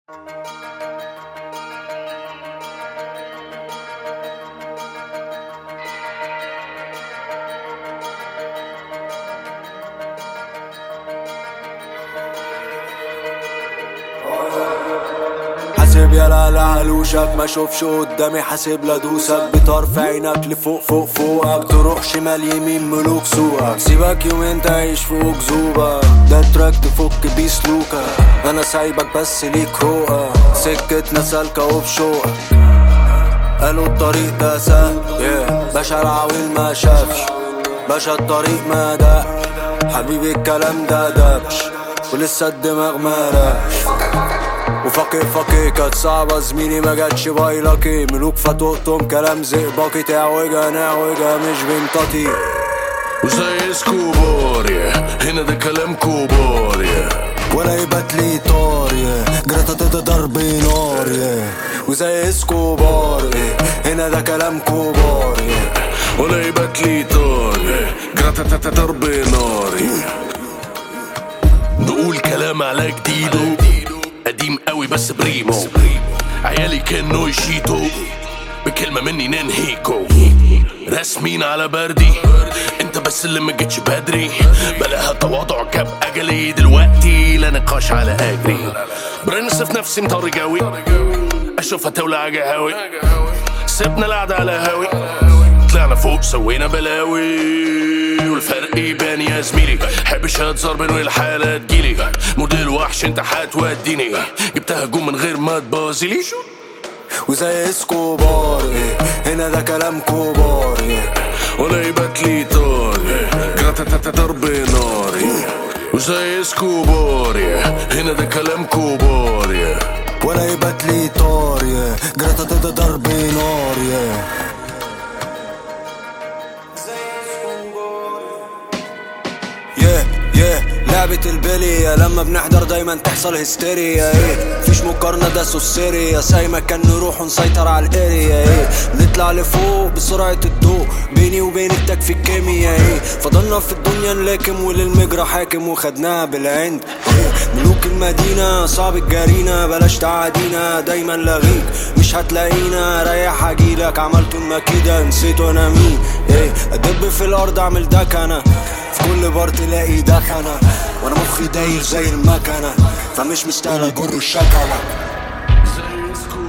حاسب يا لا علوشك ما اشوفش قدامي حاسب لا دوسك بطرف عينك لفوق فوق فوقك تروح شمال يمين ملوك سوقك سيبك يومين تعيش فوق زوبك ده تراك تفك بيه سلوكك انا سايبك بس ليك روقك سكتنا سالكة وبشوقك قالوا الطريق ده سهل yeah. باشا العويل ما شافش باشا الطريق ما دق حبيبي الكلام ده دبش ولسه الدماغ ما رقش وفكي فكي كانت صعبة زميلي ما جاتش بايلكي ملوك فتوقتهم كلام زئبقي تعوجة نعوجة مش بنطتي وزي اسكوبار يا هنا ده كلام كوبار يا ولا يبات لي طار يا جراتا تدا ضرب نار يا وزي اسكوبار يا هنا ده كلام كوبار يا ولا يبات لي طار يا جراتا تاتا ضرب نار يا نقول كلام على جديده قديم قوي بس بريمو عيالي كانوا يشيتو بكلمة مني ننهيكو رسمين على بردي انت بس اللي ما جيتش بدري بلاها تواضع جاب اجلي دلوقتي لا نقاش على اجري برنسف نفسي مطري جوي اشوفها تولع جهاوي سيبنا القعدة على هاوي طلعنا فوق سوينا بلاوي والفرق يبان يا زميلي حبش هتزار بين الحالة تجيلي موديل وحش انت هتوديني جبتها جون من غير ما تبازلي وزي اسكوبار إيه هنا ده كلام كوبار إيه ولا يبات لي طار جراتا تاتا ضرب نار وزي اسكوبار هنا ده كلام كوبار ولا يبات لي طار يا جراتا تدا ضرب نار يا yeah, yeah. لعبة البلية لما بنحضر دايما تحصل هستيريا ايه مفيش مقارنة ده سوسيريا سايما كان نروح ونسيطر على الاريا ايه نطلع لفوق بسرعة الضوء بيني وبين التكفي الكيمياء ايه فضلنا في الدنيا نلاكم وللمجرى حاكم وخدناها بالعند ايه ملوك المدينة صعب الجرينا بلاش تعادينا دايما لغيك مش هتلاقينا رايح اجيلك عملت المكيدة نسيت انا مين ايه ادب في الارض اعمل دكنة في كل بار تلاقي دخنة وانا مخي داير زي المكنة فمش مستاهل اجر الشكنة زي اسكوبار